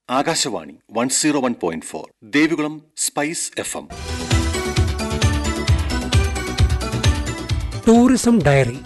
Akashvani one zero one point four Devikulam spice F M tourism diary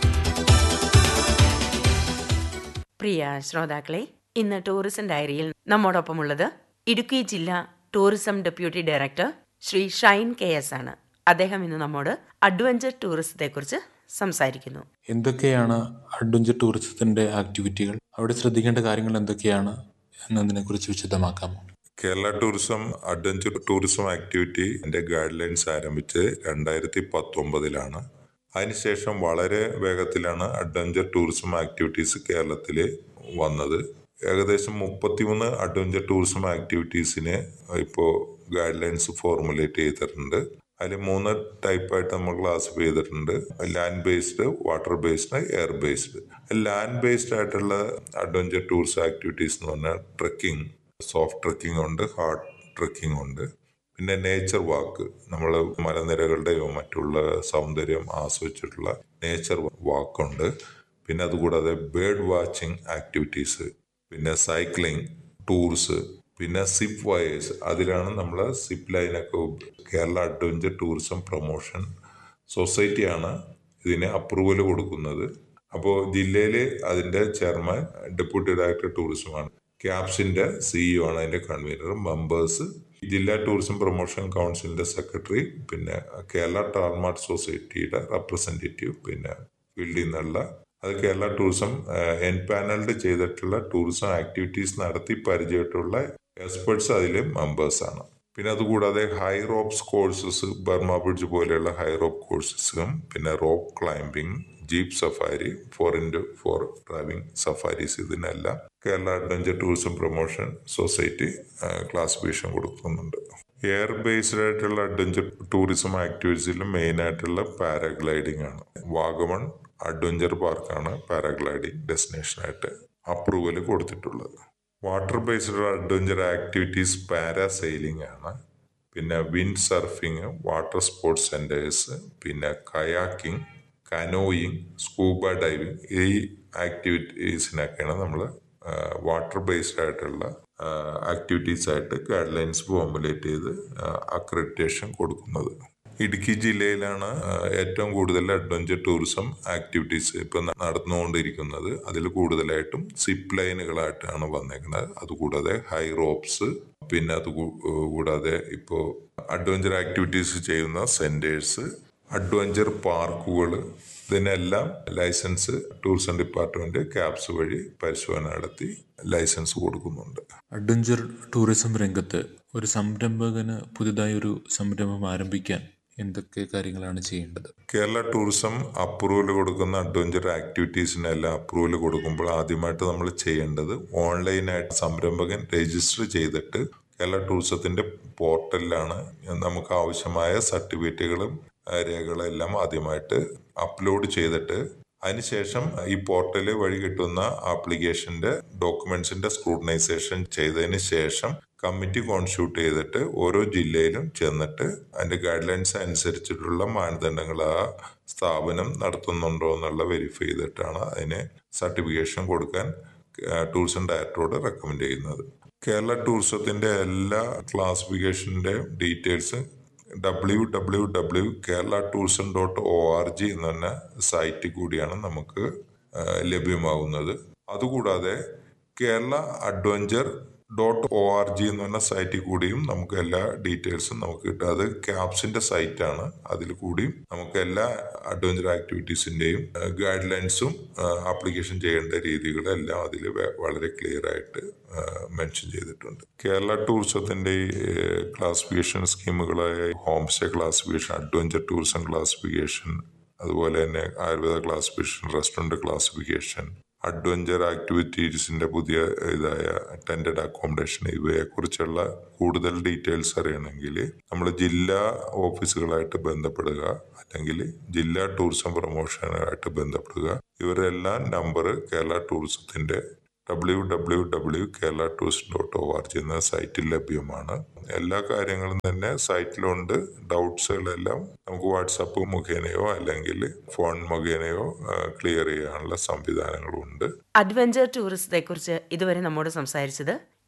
പ്രിയ ശ്രോതാക്കളെ ഇന്ന് tourism ഡയറിയിൽ നമ്മോടൊപ്പമുള്ളത് ഇടുക്കി ജില്ലാ tourism deputy director Shri Shine K S ആണ് അദ്ദേഹം ഇന്ന് നമ്മോട് അഡ്വഞ്ചർ ടൂറിസത്തെക്കുറിച്ച് സംസാരിക്കുന്നു എന്തൊക്കെയാണ് അഡ്വഞ്ചർ ടൂറിസത്തിന്റെ ആക്ടിവിറ്റികൾ അവിടെ ശ്രദ്ധിക്കേണ്ട കാര്യങ്ങൾ എന്തൊക്കെയാണ് എന്നതിനെക്കുറിച്ച് വിശദമാക്കാമോ Kerala tourism adventure tourism activity എൻ്റെ ഗൈഡ് ലൈൻസ് ആരംഭിച്ച് രണ്ടായിരത്തി പത്തൊമ്പതിലാണ് അതിനുശേഷം വളരെ വേഗത്തിലാണ് അഡ്വഞ്ചർ ടൂറിസം ആക്ടിവിറ്റീസ് കേരളത്തിൽ വന്നത് ഏകദേശം മുപ്പത്തിമൂന്ന് അഡ്വഞ്ചർ ടൂറിസം ആക്ടിവിറ്റീസിന് ഇപ്പോൾ ഗൈഡ് ലൈൻസ് ഫോർമുലേറ്റ് ചെയ്തിട്ടുണ്ട് അതിൽ മൂന്ന് ടൈപ്പായിട്ട് നമ്മൾ ക്ലാസിഫൈ ചെയ്തിട്ടുണ്ട് land based water based air based land based ആയിട്ടുള്ള അഡ്വഞ്ചർ ടൂറിസം ആക്ടിവിറ്റീസ് എന്ന് പറഞ്ഞാൽ ട്രക്കിംഗ് സോഫ്റ്റ് ട്രക്കിംഗ് ഉണ്ട് ഹാർഡ് ട്രക്കിംഗ് ഉണ്ട് പിന്നെ നേച്ചർ വാക്ക് നമ്മൾ മലനിരകളുടെയോ മറ്റുള്ള സൗന്ദര്യം ആസ്വദിച്ചിട്ടുള്ള നേച്ചർ വാക്കുണ്ട് പിന്നെ അതുകൂടാതെ ബേർഡ് വാച്ചിങ് ആക്ടിവിറ്റീസ് പിന്നെ സൈക്ലിംഗ് ടൂർസ് പിന്നെ സിപ്പ് വയേഴ്സ് അതിലാണ് നമ്മൾ സിപ്പ് ലൈനൊക്കെ ഉപ- കേരള അഡ്വഞ്ചർ ടൂറിസം പ്രൊമോഷൻ സൊസൈറ്റിയാണ് ഇതിന് അപ്രൂവൽ കൊടുക്കുന്നത് അപ്പോൾ ജില്ലയിൽ അതിൻ്റെ ചെയർമാൻ ഡെപ്യൂട്ടി ഡയറക്ടർ ടൂറിസമാണ് ക്യാപ്സിന്റെ സിഇഒ ആണ് അതിന്റെ കൺവീനർ മെമ്പേഴ്സ് ജില്ലാ ടൂറിസം പ്രൊമോഷൻ കൗൺസിലിന്റെ സെക്രട്ടറി പിന്നെ കേരള ടാർമാർട്ട് സൊസൈറ്റിയുടെ റെപ്രസെന്റേറ്റീവ് പിന്നെ ഫീൽഡിൽ നിന്നുള്ള അത് കേരള ടൂറിസം എൻ പാനൽഡ് ചെയ്തിട്ടുള്ള ടൂറിസം ആക്ടിവിറ്റീസ് നടത്തി പരിചയമായിട്ടുള്ള എക്സ്പെർട്സ് അതിൽ മെമ്പേഴ്സാണ് പിന്നെ അതുകൂടാതെ high ropes courses Burma bridge പോലെയുള്ള ഹൈ റോപ്പ് കോഴ്സസും പിന്നെ rope climbing jeep safari four into four driving safaris ഇതിനെല്ലാം Kerala adventure tourism promotion society classification കൊടുക്കുന്നുണ്ട് എയർ ബേസ്ഡ് ആയിട്ടുള്ള അഡ്വഞ്ചർ ടൂറിസം ആക്ടിവിറ്റീസിൽ മെയിൻ ആയിട്ടുള്ള പാരാഗ്ലൈഡിംഗ് ആണ് വാഗമൺ അഡ്വഞ്ചർ പാർക്കാണ് പാരാഗ്ലൈഡിംഗ് ഡെസ്റ്റിനേഷനായിട്ട് അപ്രൂവൽ കൊടുത്തിട്ടുള്ളത് water based adventure activities parasailing ആണ് പിന്നെ wind surfing water sports centres പിന്നെ കയാക്കിംഗ് കനോയിങ് സ്കൂബ ഡൈവിംഗ് ഈ ആക്ടിവിറ്റീസിനൊക്കെയാണ് നമ്മൾ വാട്ടർ ബേസ്ഡ് ആയിട്ടുള്ള ആക്ടിവിറ്റീസ് ആയിട്ട് ഗൈഡ് ലൈൻസ് ഫോർമുലേറ്റ് ചെയ്ത് അക്രഡിറ്റേഷൻ കൊടുക്കുന്നത് ഇടുക്കി ജില്ലയിലാണ് ആ, ഏറ്റവും കൂടുതൽ അഡ്വഞ്ചർ ടൂറിസം ആക്ടിവിറ്റീസ് ഇപ്പം നടന്നുകൊണ്ടിരിക്കുന്നത് അതിൽ കൂടുതലായിട്ടും സിപ്പ് ലൈനുകളായിട്ടാണ് വന്നേക്കുന്നത് അതുകൂടാതെ ഹൈ റോപ്സ് പിന്നെ അത് കൂ- കൂടാതെ ഇപ്പോൾ അഡ്വഞ്ചർ ആക്ടിവിറ്റീസ് ചെയ്യുന്ന സെന്റേഴ്സ് അഡ്വഞ്ചർ പാർക്കുകൾ ഇതിനെല്ലാം ലൈസൻസ് ടൂറിസം ഡിപ്പാർട്ട്മെന്റ് ക്യാപ്സ് വഴി പരിശോധന നടത്തി ലൈസൻസ് കൊടുക്കുന്നുണ്ട് അഡ്വഞ്ചർ ടൂറിസം രംഗത്ത് ഒരു സംരംഭകന് പുതുതായി ഒരു സംരംഭം ആരംഭിക്കാൻ എന്തൊക്കെ കാര്യങ്ങളാണ് ചെയ്യേണ്ടത് കേരള ടൂറിസം അപ്രൂവൽ കൊടുക്കുന്ന അഡ്വഞ്ചർ ആക്ടിവിറ്റീസിനെല്ലാം അപ്രൂവൽ കൊടുക്കുമ്പോൾ ആദ്യമായിട്ട് നമ്മൾ ചെയ്യേണ്ടത് ഓൺലൈനായിട്ട് സംരംഭകൻ രജിസ്റ്റർ ചെയ്തിട്ട് കേരള ടൂറിസത്തിന്റെ പോർട്ടലിലാണ് നമുക്ക് ആവശ്യമായ സർട്ടിഫിക്കറ്റുകളും ആ, രേഖകളെല്ലാം ആദ്യമായിട്ട് അപ്ലോഡ് ചെയ്തിട്ട് അതിനുശേഷം ഈ പോർട്ടൽ വഴി കിട്ടുന്ന ആപ്ലിക്കേഷന്റെ ഡോക്യുമെന്റ്സിന്റെ സ്ക്രൂട്ടനൈസേഷൻ ചെയ്തതിന് ശേഷം കമ്മിറ്റി കോൺസ്റ്റിറ്റ്യൂട്ട് ചെയ്തിട്ട് ഓരോ ജില്ലയിലും ചെന്നിട്ട് അതിന്റെ ഗൈഡ് ലൈൻസ് അനുസരിച്ചിട്ടുള്ള മാനദണ്ഡങ്ങൾ ആ സ്ഥാപനം നടത്തുന്നുണ്ടോ എന്നുള്ള വെരിഫൈ ചെയ്തിട്ടാണ് അതിന് സർട്ടിഫിക്കേഷൻ കൊടുക്കാൻ ആ, ടൂറിസം ഡയറക്ടറോട് റെക്കമെൻഡ് ചെയ്യുന്നത് കേരള ടൂറിസത്തിന്റെ എല്ലാ ക്ലാസിഫിക്കേഷന്റെ details W W W Kerala tourism dot O R G എന്ന് പറഞ്ഞ സൈറ്റിൽ കൂടിയാണ് നമുക്ക് ആ, ലഭ്യമാകുന്നത് അതുകൂടാതെ Kerala adventure dot O R G എന്ന് പറഞ്ഞ സൈറ്റിൽ കൂടിയും നമുക്ക് എല്ലാ ഡീറ്റെയിൽസും നമുക്ക് കിട്ടും അത് ക്യാപ്സിന്റെ സൈറ്റാണ് അതിൽ കൂടിയും നമുക്ക് എല്ലാ അഡ്വഞ്ചർ ആക്ടിവിറ്റീസിന്റെയും ഗൈഡ് ലൈൻസും ആപ്ലിക്കേഷൻ ചെയ്യേണ്ട രീതികളും എല്ലാം അതിൽ വളരെ ക്ലിയർ ആയിട്ട് മെൻഷൻ ചെയ്തിട്ടുണ്ട് കേരള ടൂറിസത്തിന്റെ ക്ലാസിഫിക്കേഷൻ സ്കീമുകളായ home stay classification adventure tourism classification അതുപോലെ തന്നെ Ayurveda classification restaurant classification adventure ആക്ടിവിറ്റീസിന്റെ പുതിയ ഇതായ ടെൻഡഡ് അക്കോമഡേഷൻ ഇവയെക്കുറിച്ചുള്ള കൂടുതൽ ഡീറ്റെയിൽസ് അറിയണമെങ്കിൽ നമ്മൾ ജില്ലാ ഓഫീസുകളായിട്ട് ബന്ധപ്പെടുക അല്ലെങ്കിൽ ജില്ലാ ടൂറിസം പ്രൊമോഷനായിട്ട് ബന്ധപ്പെടുക ഇവരെല്ലാം നമ്പർ കേരള ടൂറിസത്തിന്റെ W W W Kerala tourist dot O R G എന്ന സൈറ്റിൽ ലഭ്യമാണ് എല്ലാ കാര്യങ്ങളും തന്നെ സൈറ്റിലുണ്ട് ഡൗട്ട്സുകളെല്ലാം നമുക്ക് വാട്സപ്പ് മുഖേനയോ അല്ലെങ്കിൽ ഫോൺ മുഖേനയോ ക്ലിയർ ചെയ്യാനുള്ള സംവിധാനങ്ങളുണ്ട് അഡ്വഞ്ചർ ടൂറിസത്തെക്കുറിച്ച് ഇതുവരെ നമ്മോട് സംസാരിച്ചത്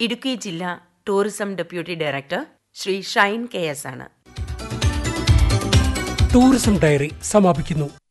ഇടുക്കി ജില്ലാ tourism deputy director Shri Shine K S ആണ് ടൂറിസം ഡയറി സമാപിക്കുന്നു